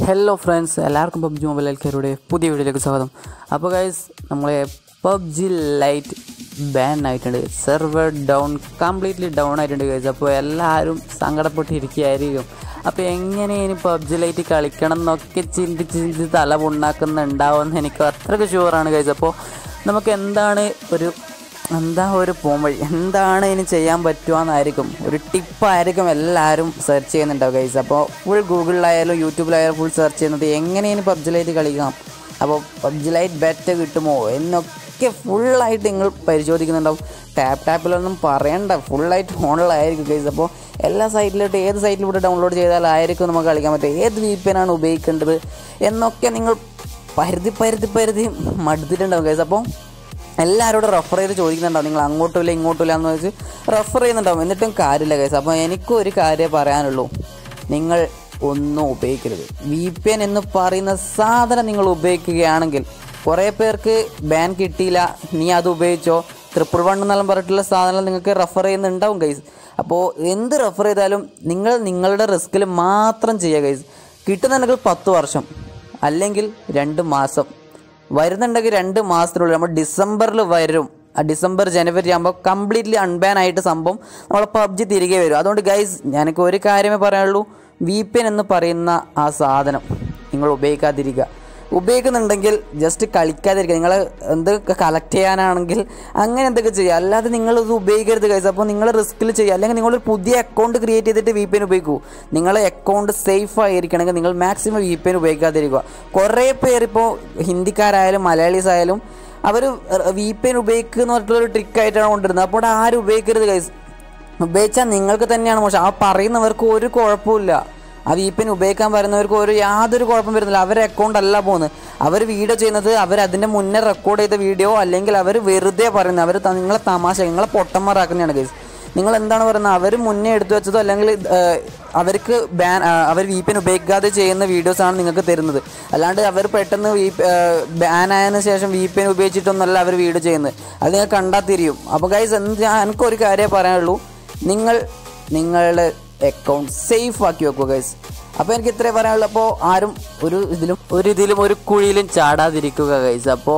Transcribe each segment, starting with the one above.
hello friends എല്ലാവർക്കും PUBG mobile എൽക്കാരുടെ പുതിയ വീഡിയോയിലേക്ക് സ്വാഗതം അപ്പോൾ ഗൈസ് നമ്മളെ പബ്ജി ലൈറ്റ് ബാൻ ആയിട്ടുണ്ട് സെർവർ ഡൗൺ കംപ്ലീറ്റ്ലി ഡൗൺ ആയിട്ടുണ്ട് ഗൈസ് അപ്പോൾ എല്ലാവരും സങ്കടപ്പെട്ടിരിക്കുകയായിരിക്കും അപ്പോൾ എങ്ങനെ ഇനി പബ്ജി ലൈറ്റ് കളിക്കണം എന്നൊക്കെ ചിന്തിച്ച് ചിന്തിച്ച് തല പുണ്ണാക്കുന്നുണ്ടാവുമെന്ന് എനിക്ക് അത്രയ്ക്ക് ഷുവറാണ് ഗൈസ് അപ്പോൾ നമുക്ക് എന്താണ് ഒരു എന്താ ഒരു പോംവഴി എന്താണ് ഇനി ചെയ്യാൻ പറ്റുമെന്നായിരിക്കും ഒരു ടിപ്പായിരിക്കും എല്ലാവരും സെർച്ച് ചെയ്യുന്നുണ്ടാവും ഗൈസ് അപ്പോൾ ഫുൾ ഗൂഗിളിലായാലും യൂട്യൂബിലായാലും ഫുൾ സെർച്ച് ചെയ്യുന്നത് എങ്ങനെ ഇനി പബ്ജി ലൈറ്റ് കളിക്കാം അപ്പോൾ പബ്ജി ലൈറ്റ് ബെറ്റ് കിട്ടുമോ എന്നൊക്കെ ഫുള്ളായിട്ട് നിങ്ങൾ പരിശോധിക്കുന്നുണ്ടാവും ടാപ്പ് ടാപ്പിലൊന്നും പറയണ്ട ഫുള്ളായിട്ട് ഓണിലായിരിക്കും ഗൈസ് അപ്പോൾ എല്ലാ സൈറ്റിലോട്ട് ഏത് സൈറ്റിലൂടെ ഡൗൺലോഡ് ചെയ്താലായിരിക്കും നമുക്ക് കളിക്കാൻ പറ്റുക ഏത് വി പി ആണ് ഉപയോഗിക്കേണ്ടത് എന്നൊക്കെ നിങ്ങൾ പരുതി പരുതി പരുതി മടുത്തിട്ടുണ്ടാവും ഗൈസ് അപ്പോൾ എല്ലാവരോടും റെഫർ ചെയ്ത് ചോദിക്കുന്നുണ്ടാവും നിങ്ങൾ അങ്ങോട്ടും ഇല്ല ഇങ്ങോട്ടും ഇല്ല എന്ന് വെച്ച് റെഫർ ചെയ്യുന്നുണ്ടാവും എന്നിട്ടും കാര്യമില്ല കേസ് അപ്പോൾ എനിക്കും ഒരു കാര്യമേ പറയാനുള്ളൂ നിങ്ങൾ ഒന്നും ഉപയോഗിക്കരുത് വി പി എൻ എന്ന് പറയുന്ന സാധനം നിങ്ങൾ ഉപയോഗിക്കുകയാണെങ്കിൽ കുറേ പേർക്ക് ബാൻ കിട്ടിയില്ല നീ അത് ഉപയോഗിച്ചോ ട്രിപ്പിൾ വൺ എന്നെല്ലാം പറഞ്ഞിട്ടുള്ള സാധനം നിങ്ങൾക്ക് റെഫർ ചെയ്യുന്നുണ്ടാവും ഗൈസ് അപ്പോൾ എന്ത് റെഫർ ചെയ്താലും നിങ്ങൾ നിങ്ങളുടെ റിസ്കിൽ മാത്രം ചെയ്യുക ഗൈസ് കിട്ടുന്നുണ്ടെങ്കിൽ പത്ത് വർഷം അല്ലെങ്കിൽ രണ്ട് മാസം വരുന്നുണ്ടെങ്കിൽ രണ്ട് മാസത്തിനുള്ളിൽ നമ്മൾ ഡിസംബറിൽ വരും ആ ഡിസംബർ ജനുവരി ആകുമ്പോൾ കംപ്ലീറ്റ്ലി അൺബാൻ ആയിട്ട് സംഭവം നമ്മളെ പബ്ജി തിരികെ വരും അതുകൊണ്ട് ഗൈസ് ഞാനൊക്കെ ഒരു കാര്യമേ പറയാനുള്ളൂ വി പി എൻ എന്ന് പറയുന്ന ആ സാധനം നിങ്ങൾ ഉപയോഗിക്കാതിരിക്കുക ഉപയോഗിക്കുന്നുണ്ടെങ്കിൽ ജസ്റ്റ് കളിക്കാതിരിക്കുക നിങ്ങൾ എന്ത് കളക്ട് ചെയ്യാനാണെങ്കിൽ അങ്ങനെ എന്തൊക്കെ ചെയ്യുക അല്ലാതെ നിങ്ങൾ ഇത് ഉപയോഗിക്കരുത് കൈസ് അപ്പോൾ നിങ്ങൾ റിസ്കിൽ ചെയ്യുക അല്ലെങ്കിൽ നിങ്ങളൊരു പുതിയ അക്കൗണ്ട് ക്രിയേറ്റ് ചെയ്തിട്ട് വി പി എൻ ഉപയോഗിക്കൂ നിങ്ങളെ അക്കൗണ്ട് സേഫ് ആയിരിക്കണമെങ്കിൽ നിങ്ങൾ മാക്സിമം വി പി എൻ ഉപയോഗിക്കാതിരിക്കുക കുറേ പേരിപ്പോൾ ഹിന്ദിക്കാരായാലും മലയാളീസ് ആയാലും അവർ വി പി എൻ ഉപയോഗിക്കുക എന്ന് പറഞ്ഞിട്ടുള്ളൊരു ട്രിക്കായിട്ടാണ് കൊണ്ടുവരുന്നത് അപ്പോൾ ആരും ഉപയോഗിക്കരുത് കൈസ് ഉപയോഗിച്ചാൽ നിങ്ങൾക്ക് തന്നെയാണ് മോശം ആ പറയുന്നവർക്ക് ഒരു കുഴപ്പമില്ല ആ വി പി എൻ ഉപയോഗിക്കാൻ വരുന്നവർക്ക് ഒരു യാതൊരു കുഴപ്പം വരുന്നില്ല അവരെ അക്കൗണ്ട് അല്ല പോകുന്നത് അവർ വീഡിയോ ചെയ്യുന്നത് അവർ അതിൻ്റെ മുന്നേ റെക്കോർഡ് ചെയ്ത വീഡിയോ അല്ലെങ്കിൽ അവർ വെറുതെ പറയുന്നത് അവർ നിങ്ങളെ തമാശ നിങ്ങളെ പൊട്ടന്മാരാക്കുന്നതാണ് കേസ് നിങ്ങൾ എന്താണ് പറയുന്നത് അവർ മുന്നേ എടുത്തു വെച്ചതോ അല്ലെങ്കിൽ ഏഹ്, അവർക്ക് ബാൻ അവർ വി പി എൻ ഉപയോഗിക്കാതെ ചെയ്യുന്ന വീഡിയോസാണ് നിങ്ങൾക്ക് തരുന്നത് അല്ലാണ്ട് അവർ പെട്ടെന്ന് വി ബാൻ ആയതിനു ശേഷം വി പി എൻ ഉപയോഗിച്ചിട്ടൊന്നുമല്ല അവർ വീഡിയോ ചെയ്യുന്നത് അത് നിങ്ങൾ കണ്ടാൽ തിരിയും അപ്പോൾ ഗൈസ് എന്ത് ഞാൻ എനിക്കൊരു കാര്യമേ പറയാനുള്ളൂ നിങ്ങൾ നിങ്ങളുടെ അക്കൗണ്ട് സേഫ് ആക്കി വെക്കുക ഗൈസ് അപ്പോൾ എനിക്ക് ഇത്രേ പറയാനുള്ളൂ അപ്പോൾ ആരും ഒരു ഇതിലും ഒരു ഇതിലും ഒരു കുഴിയിലും ചാടാതിരിക്കുക ഗൈസ് അപ്പോൾ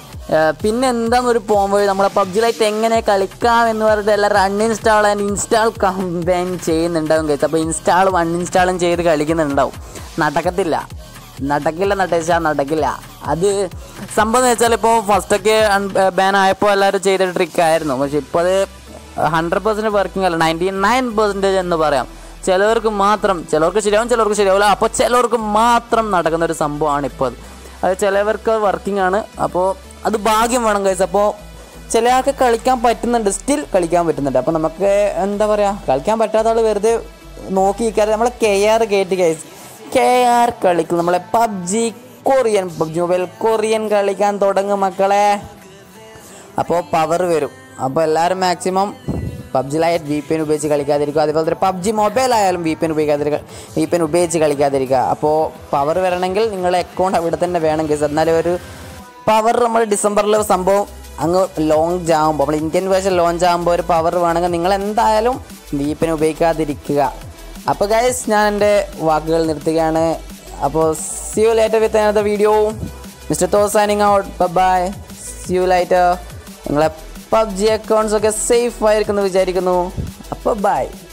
പിന്നെ എന്താണ് ഒരു പോകുമ്പോൾ നമ്മളെ പബ്ജി ലൈറ്റ് എങ്ങനെ കളിക്കാം എന്ന് പറഞ്ഞിട്ട് എല്ലാവരും അൺഇൻസ്റ്റാൾ ആൻഡ് ഇൻസ്റ്റാൾ കമ്പൈൻ ചെയ്യുന്നുണ്ടാവും ഗൈസ് അപ്പോൾ ഇൻസ്റ്റാളും അൺഇൻസ്റ്റാളും ചെയ്ത് കളിക്കുന്നുണ്ടാവും നടക്കത്തില്ല നടക്കില്ല നട്ടേച്ചാ നടക്കില്ല അത് സംഭവം എന്ന് വെച്ചാൽ ഇപ്പോൾ ഫസ്റ്റൊക്കെ ബാൻ ആയപ്പോൾ എല്ലാവരും ചെയ്ത ട്രിക്കായിരുന്നു പക്ഷെ ഇപ്പോൾ അത് ഹൺഡ്രഡ് പെർസെൻറ്റ് വർക്കിംഗ് അല്ല നയൻറ്റി നയൻ പെർസെൻറ്റേജ് എന്ന് പറയാം ചിലവർക്ക് മാത്രം ചിലവർക്ക് ശരിയാവും ചിലവർക്ക് ശരിയാവില്ല അപ്പോൾ ചിലവർക്ക് മാത്രം നടക്കുന്ന ഒരു സംഭവമാണ് ഇപ്പോൾ അത് അത് ചിലവർക്ക് വർക്കിംഗ് ആണ് അപ്പോൾ അത് ഭാഗ്യം വേണം കൈസ് അപ്പോൾ ചില ആൾക്ക് കളിക്കാൻ പറ്റുന്നുണ്ട് സ്റ്റിൽ കളിക്കാൻ പറ്റുന്നുണ്ട് അപ്പോൾ നമുക്ക് എന്താ പറയുക കളിക്കാൻ പറ്റാത്ത ആൾ വെറുതെ നോക്കി നിൽക്കാതെ നമ്മളെ കെ ആർ കയറ്റി കൈസ് കെ ആർ കളിക്കും നമ്മളെ PUBG Korean PUBG mobile Korean കളിക്കാൻ തുടങ്ങും മക്കളെ അപ്പോൾ പവർ വരും അപ്പോൾ എല്ലാവരും maximum PUBG lite V P N ഉപയോഗിച്ച് കളിക്കാതിരിക്കുക അതുപോലെ തന്നെ പബ്ജി മൊബൈൽ ആയാലും വി പി എൻ ഉപയോഗിക്കാതിരിക്കുക വി പി എൻ ഉപയോഗിച്ച് കളിക്കാതിരിക്കുക അപ്പോൾ പവർ വരണമെങ്കിൽ നിങ്ങളുടെ അക്കൗണ്ട് അവിടെ തന്നെ വേണം കേസ് എന്നാലും ഒരു പവർ നമ്മൾ ഡിസംബറിൽ സംഭവം അങ്ങ് ലോഞ്ച് ആകുമ്പോൾ നമ്മൾ ഇന്ത്യൻ വേർഷൻ ലോഞ്ച് ആകുമ്പോൾ ഒരു പവർ വേണമെങ്കിൽ നിങ്ങൾ എന്തായാലും വി പി എൻ ഉപയോഗിക്കാതിരിക്കുക അപ്പോൾ ഗൈസ് ഞാൻ എൻ്റെ വാക്കുകൾ നിർത്തുകയാണ് അപ്പോൾ see you later with another video mister തോ signing out bye see you later നിങ്ങളെ പബ്ജി അക്കൗണ്ട്സ് ഒക്കെ സേഫ് ആയിരിക്കുന്നു വിചാരിക്കുന്നു അപ്പോൾ ബൈ